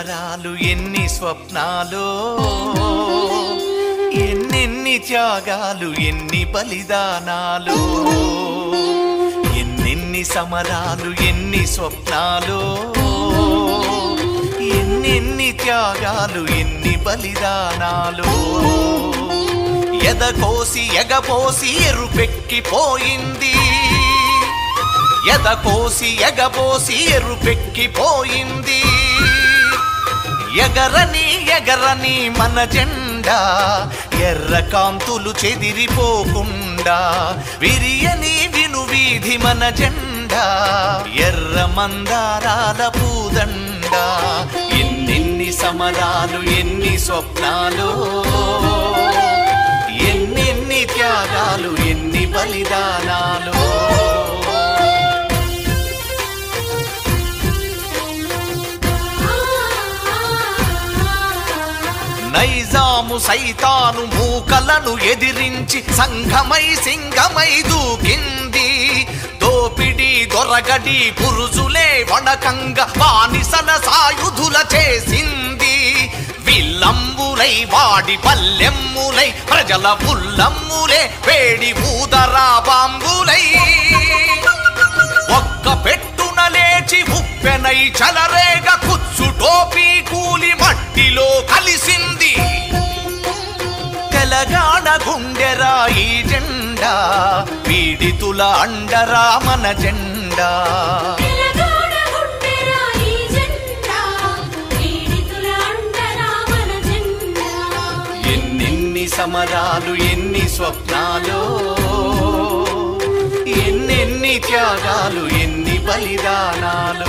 సమరాలు ఎన్ని స్వప్నాలు ఎన్నెన్ని త్యాగాలు ఎన్ని బలిదానాలు ఎన్నెన్ని సమరాలు ఎన్ని స్వప్నాలు ఎన్నెన్ని త్యాగాలు ఎన్ని బలిదానాలు ఎదకోసి ఎగపోసి ఎరుపెక్కిపోయింది ఎదకోసి ఎగబోసి ఎరుపెక్కిపోయింది ఎగరని ఎగరని మన జెండా ఎర్ర కాంతులు చెదిరిపోకుండా విరియని విను వీధి మన జెండా ఎర్ర మందారాల పూదండ ఎన్నెన్ని సమరాలు ఎన్ని స్వప్నాలు ఎన్నెన్ని త్యాగాలు ఎన్ని బలిదానాలు నైజాము సైతాను మూకలను ఎదిరించి సంఘమై సింగమై దూకింది దోపిడి దొరగడి పురుజులే వణకంగ బానిసల సాయుధుల చేసింది విల్లంబులై వాడి పల్లెమ్ములై ప్రజల పుల్లమ్ములే వేడి ఊదరా బాంబులై ఒక్క పెట్టున లేచి ఉప్పెనై చలరేగ కుచ్చు టోపీ కూలి మట్టిలో కలిసింది తెలంగాణ గుండెరా ఈ జెండా పీడితుల అండరా మన జెండా తెలంగాణ గుండెరా ఈ జెండా పీడితుల అండరా మన జెండా ఎన్నెన్ని సమరాలు ఎన్ని స్వప్నాలు ఎన్నెన్ని త్యాగాలు ఎన్ని బలిదానాలు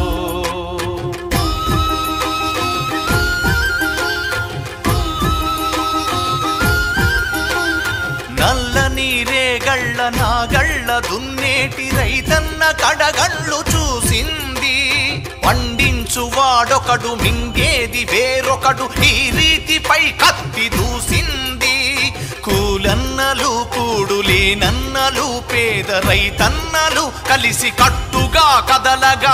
నల్ల నీరేగళ్ళ నాగళ్ళ దున్నేటి రైతన్న కడగళ్ళు చూసింది పండించు వాడొకడు మింగేది వేరొకడు ఈ రీతిపై కత్తి దూసింది కూలన్నలు కూడులేనన్నలు పేద రైతన్నలు కలిసి కట్టుగా కదలగా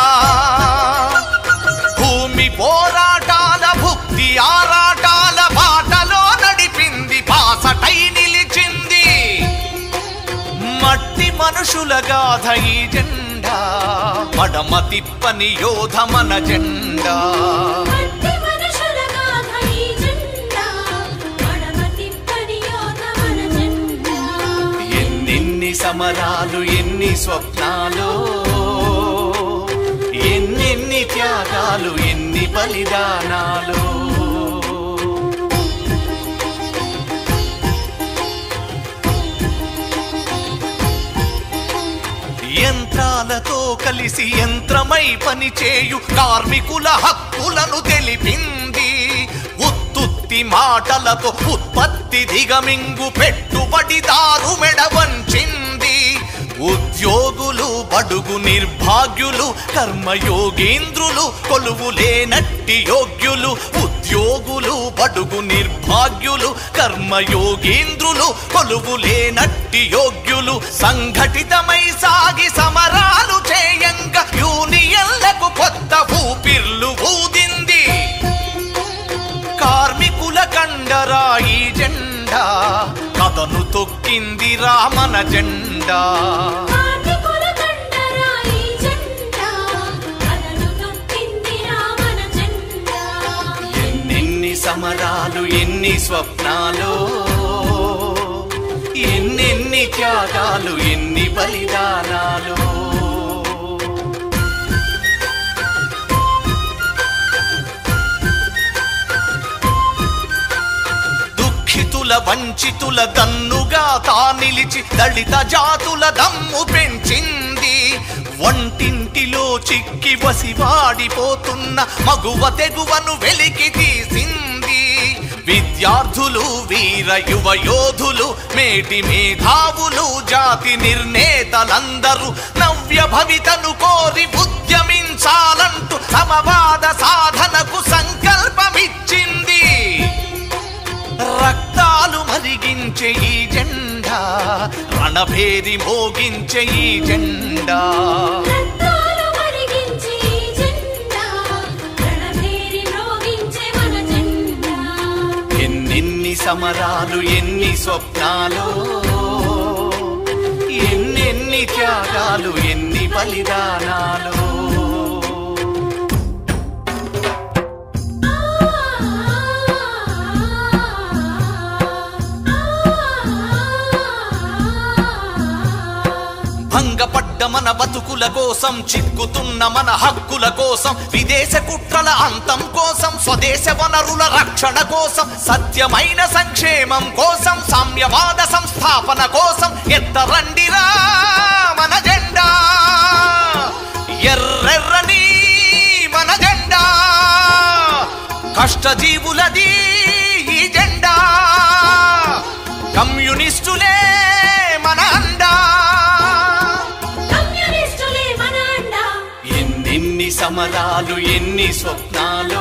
భూమి పోరాటాల భుక్తి ఆరాటాల బాటలో నడిపింది పాసటై నిలిచింది మట్టి మనుషుల గాథ ఈ జెండా మడమ తిప్పని యోధ మన జెండా మట్టి మనుషుల గాథ ఈ జెండా మడమ తిప్పని యోధ మన జెండా ఎన్నెన్ని సమరాలు ఎన్ని స్వప్నాలు ఎన్నెన్ని త్యాగాలు ఎన్ని బలిదానాలు యంత్రాలతో కలిసి యంత్రమై పనిచేయు కార్మికుల హక్కులను తెలిపింది ఉత్తుత్తి మాటలతో ఉత్పత్తి దిగమింగు పెట్టుబడిదారు మెడ వంచింది ఉద్యోగులు బడుగు నిర్భాగ్యులు కర్మయోగేంద్రులు కొలువు లేనట్టి యోగ్యులు ఉద్యోగులు బడుగు నిర్భాగ్యులు కర్మయోగేంద్రులు కొలువు లేనట్టి యోగ్యులు సంఘటితమై సాగి సమరాలు చేయంగా యూనియన్లకు కొత్త ఊపిర్లు ఊదింది కార్మికుల కండరా ఈ జెండా కథను తొక్కింది రామన జెండా కార్మికుల కండరా ఈ జెండా కథను తొక్కింది రామన జెండా ఎన్నెన్ని సమరాలు ఎన్ని స్వప్నాలు ఎన్నెన్ని త్యాగాలు ఎన్ని బలిదానాలు దుఃఖితుల వంచితుల దన్నుగా తా నిలిచి దళిత జాతుల దమ్ము పెంచింది వంటింటిలో చిక్కి వసివాడిపోతున్న మగువ తెగువను వెలికి తీసింది విద్యార్థులు వీర యువ యోధులు మేటి మేధావులు జాతి నిర్ణేతలందరూ నవ్య భవితను కోరి ఉద్యమించాలంటూ సమవాద సాధనకు సంకల్పమిచ్చింది రక్తాలు మరిగించే ఈ జెండా రణభేరి మోగించే ఈ జెండా రక్తాలు మరిగించి ఈ జెండా రణభేరి మ్రోగించి సమరాలు ఎన్ని స్వప్నాలు ఎన్నెన్ని త్యాగాలు ఎన్ని బలిదానాలు భంగపడ్డ మన బతుకుల కోసం చిక్కుతున్న మన హక్కుల కోసం విదేశ కుట్రల అంతం కోసం స్వదేశ వనరుల రక్షణ కోసం సత్యమైన సంక్షేమం కోసం సామ్యవాద సంస్థాపన కోసం ఎత్తరండిరా మన జెండా ఎర్రెర్రని మన జెండా కష్టజీవులది ఈ జెండా కమ్యూనిస్టులే మన అండా కమ్యూనిస్టులే మన అండా ఎన్నెన్ని సమరాలు ఎన్ని స్వప్నాలు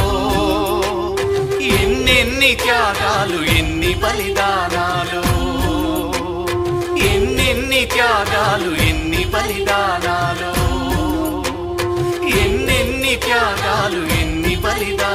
ఎన్నెన్ని త్యాగాలు ఎన్ని బలిదానాలు ఎన్నెన్ని త్యాగాలు ఎన్ని బలిదానాలు ఎన్నెన్ని త్యాగాలు ఎన్ని బలిదానాలు